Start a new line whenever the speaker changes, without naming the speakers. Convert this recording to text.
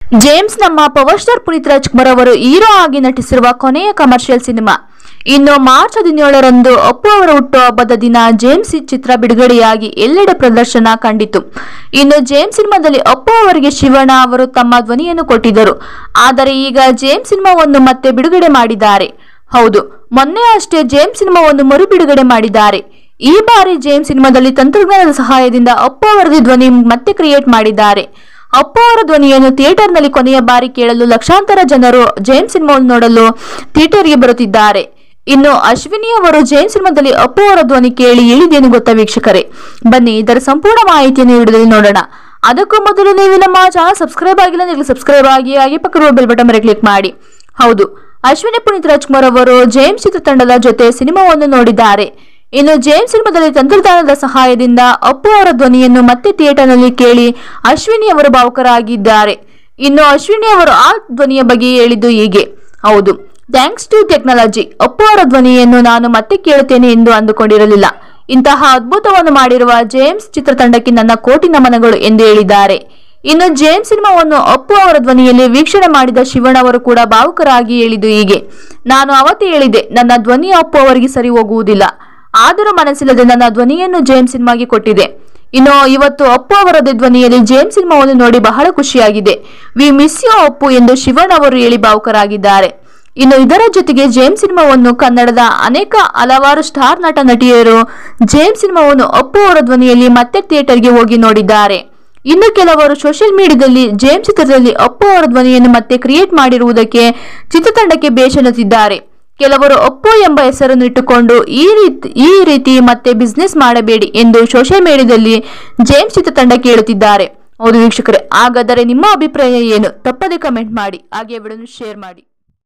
James ನಮ್ಮ power star Puneeth Rajkumar ಅವರು hero ಆಗಿ ನಟಿಸಿರುವ ಕೊನೆಯ ಕಮರ್ಷಿಯಲ್ ಸಿನಿಮಾ ಇನ್ನು ಮಾರ್ಚ್ ಹದಿನೇಳರಂದು ಅಪ್ಪು ಅವರ ಹುಟ್ಟುಹಬ್ಬದ ದಿನ ಜೇಮ್ಸ್ ಈ ಚಿತ್ರ ಬಿಡುಗಡೆಯಾಗಿ ಎಲ್ಲೆಡೆ ಪ್ರದರ್ಶನ ಕಂಡಿತು ಇನ್ನು ಜೇಮ್ಸ್ ಸಿನಿಮಾದಲ್ಲಿ ಅಪ್ಪು ಅವರಿಗೆ ಶಿವಣ್ಣ ಅವರು ತಮ್ಮ ಧ್ವನಿಯನ್ನು ಕೊಟ್ಟಿದ್ದರು ಆದರೆ ಈಗ ಜೇಮ್ಸ್ ಸಿನಿಮಾವನ್ನು ಮತ್ತೆ ಬಿಡುಗಡೆ ಮಾಡಿದ್ದಾರೆ ಹೌದು ಮೊನ್ನೆ ಅಷ್ಟೇ ಜೇಮ್ಸ್ ಸಿನಿಮಾವನ್ನು ಮರು ಬಿಡುಗಡೆ ಮಾಡಿದ್ದಾರೆ ಈ ಬಾರಿ ಜೇಮ್ಸ್ ಸಿನಿಮಾದಲ್ಲಿ ತಂತ್ರಜ್ಞಾನದ ಸಹಾಯದಿಂದ ಅಪ್ಪು ಅವರದ್ದು ಧ್ವನಿ ಮತ್ತೆ ಕ್ರಿಯೇಟ್ ಮಾಡಿದ್ದಾರೆ ಅಪ್ಪು ಅವರ ಧ್ವನಿಯನ್ನು ಥಿಯೇಟರ್ನಲ್ಲಿ ಕೊನೆಯ ಬಾರಿ ಕೇಳಲು ಲಕ್ಷಾಂತರ ಜನರು ಜೇಮ್ಸ್ ಸಿನಿಮಾವನ್ನು ನೋಡಲು ಥಿಯೇಟರ್ಗೆ ಬರುತ್ತಿದ್ದಾರೆ ಇನ್ನು ಅಶ್ವಿನಿ ಅವರು ಜೇಮ್ಸ್ ಸಿನಿಮಾದಲ್ಲಿ ಅಪ್ಪು ಅವರ ಧ್ವನಿ ಕೇಳಿ ಹೇಳಿದೇನು ಗೊತ್ತಾ ವೀಕ್ಷಕರೇ ಬನ್ನಿ ಇದರ ಸಂಪೂರ್ಣ ಮಾಹಿತಿಯನ್ನು ಹಿಡಿದಲ್ಲಿ ನೋಡೋಣ ಅದಕ್ಕೂ ಮೊದಲು ನೀವು ನಮ್ಮ ಚಾನಲ್ ಸಬ್ಸ್ಕ್ರೈಬ್ ಆಗಿಲ್ಲ ನೀವು ಸಬ್ಸ್ಕ್ರೈಬ್ ಆಗಿ ಹಾಗೆ ಪಕ್ಕರುವ ಬೆಲ್ ಬಟನ್ ಮೇಲೆ ಕ್ಲಿಕ್ ಮಾಡಿ ಹೌದು ಅಶ್ವಿನಿ ಪುನೀತ್ ರಾಜ್ಕುಮಾರ್ ಅವರು ಜೇಮ್ಸ್ ಚಿತ್ರತಂಡದ ಜೊತೆ ಸಿನಿಮಾವನ್ನು ನೋಡಿದ್ದಾರೆ ಇನ್ನು ಜೇಮ್ಸ್ ಸಿನಿಮಾದಲ್ಲಿ ತಂತ್ರಜ್ಞಾನದ ಸಹಾಯದಿಂದ ಅಪ್ಪು ಅವರ ಧ್ವನಿಯನ್ನು ಮತ್ತೆ ಥಿಯೇಟರ್ನಲ್ಲಿ ಕೇಳಿ ಅಶ್ವಿನಿ ಅವರು ಭಾವುಕರಾಗಿದ್ದಾರೆ ಇನ್ನು ಅಶ್ವಿನಿ ಅವರು ಆ ಧ್ವನಿಯ ಬಗ್ಗೆ ಹೇಳಿದ್ದು ಹೀಗೆ ಹೌದು ಥ್ಯಾಂಕ್ಸ್ ಟು ಟೆಕ್ನಾಲಜಿ ಅಪ್ಪು ಅವರ ಧ್ವನಿಯನ್ನು ನಾನು ಮತ್ತೆ ಕೇಳುತ್ತೇನೆ ಎಂದು ಅಂದುಕೊಂಡಿರಲಿಲ್ಲ ಇಂತಹ ಅದ್ಭುತವನ್ನು ಮಾಡಿರುವ ಜೇಮ್ಸ್ ಚಿತ್ರತಂಡಕ್ಕೆ ನನ್ನ ಕೋಟಿ ನಮನಗಳು ಎಂದು ಹೇಳಿದ್ದಾರೆ ಇನ್ನು ಜೇಮ್ಸ್ ಸಿನಿಮಾವನ್ನು ಅಪ್ಪು ಅವರ ಧ್ವನಿಯಲ್ಲಿ ವೀಕ್ಷಣೆ ಮಾಡಿದ ಶಿವಣ್ಣ ಅವರು ಕೂಡ ಭಾವುಕರಾಗಿ ಹೇಳಿದ್ದು ಹೀಗೆ ನಾನು ಅವತ್ತೇ ಹೇಳಿದೆ ನನ್ನ ಧ್ವನಿ ಅಪ್ಪು ಅವರಿಗೆ ಸರಿ ಹೋಗುವುದಿಲ್ಲ ಆದರೂ ಮನಸ್ಸಿಲ್ಲದೆ ನನ್ನ ಧ್ವನಿಯನ್ನು ಜೇಮ್ಸ್ ಸಿನಿಮಾಗೆ ಕೊಟ್ಟಿದೆ ಇನ್ನು ಇವತ್ತು ಅಪ್ಪು ಅವರದೇ ಧ್ವನಿಯಲ್ಲಿ ಜೇಮ್ಸ್ ಸಿನಿಮಾವನ್ನು ನೋಡಿ ಬಹಳ ಖುಷಿಯಾಗಿದೆ ವಿ ಮಿಸ್ ಯು ಅಪ್ಪು ಎಂದು ಶಿವಣ್ಣ ಅವರು ಹೇಳಿ ಭಾವುಕರಾಗಿದ್ದಾರೆ ಇನ್ನು ಇದರ ಜೊತೆಗೆ ಜೇಮ್ಸ್ ಸಿನಿಮಾವನ್ನು ಕನ್ನಡದ ಅನೇಕ ಹಲವಾರು ಸ್ಟಾರ್ ನಟ ನಟಿಯರು ಜೇಮ್ಸ್ ಸಿನಿಮಾವನ್ನು ಅಪ್ಪು ಅವರ ಧ್ವನಿಯಲ್ಲಿ ಮತ್ತೆ ಥಿಯೇಟರ್ಗೆ ಹೋಗಿ ನೋಡಿದ್ದಾರೆ ಇನ್ನು ಕೆಲವರು ಸೋಷಿಯಲ್ ಮೀಡಿಯಾದಲ್ಲಿ ಜೇಮ್ಸ್ ಚಿತ್ರದಲ್ಲಿ ಅಪ್ಪು ಅವರ ಧ್ವನಿಯನ್ನು ಮತ್ತೆ ಕ್ರಿಯೇಟ್ ಮಾಡಿರುವುದಕ್ಕೆ ಚಿತ್ರತಂಡಕ್ಕೆ ಬೇಸನ್ನುತ್ತಿದ್ದಾರೆ ಕೆಲವರು ಅಪ್ಪು ಎಂಬ ಹೆಸರನ್ನು ಇಟ್ಟುಕೊಂಡು ಈ ರೀತಿ ಈ ರೀತಿ ಮತ್ತೆ ಬಿಸ್ನೆಸ್ ಮಾಡಬೇಡಿ ಎಂದು ಸೋಷಿಯಲ್ ಮೀಡಿಯಾದಲ್ಲಿ ಜೇಮ್ಸ್ ಚಿತ್ರತಂಡ ಕೇಳುತ್ತಿದ್ದಾರೆ ಹೌದು ವೀಕ್ಷಕರೇ ಹಾಗಾದರೆ ನಿಮ್ಮ ಅಭಿಪ್ರಾಯ ಏನು ತಪ್ಪದೆ ಕಮೆಂಟ್ ಮಾಡಿ ಹಾಗೆ ವಿಡಿಯೋನು ಶೇರ್ ಮಾಡಿ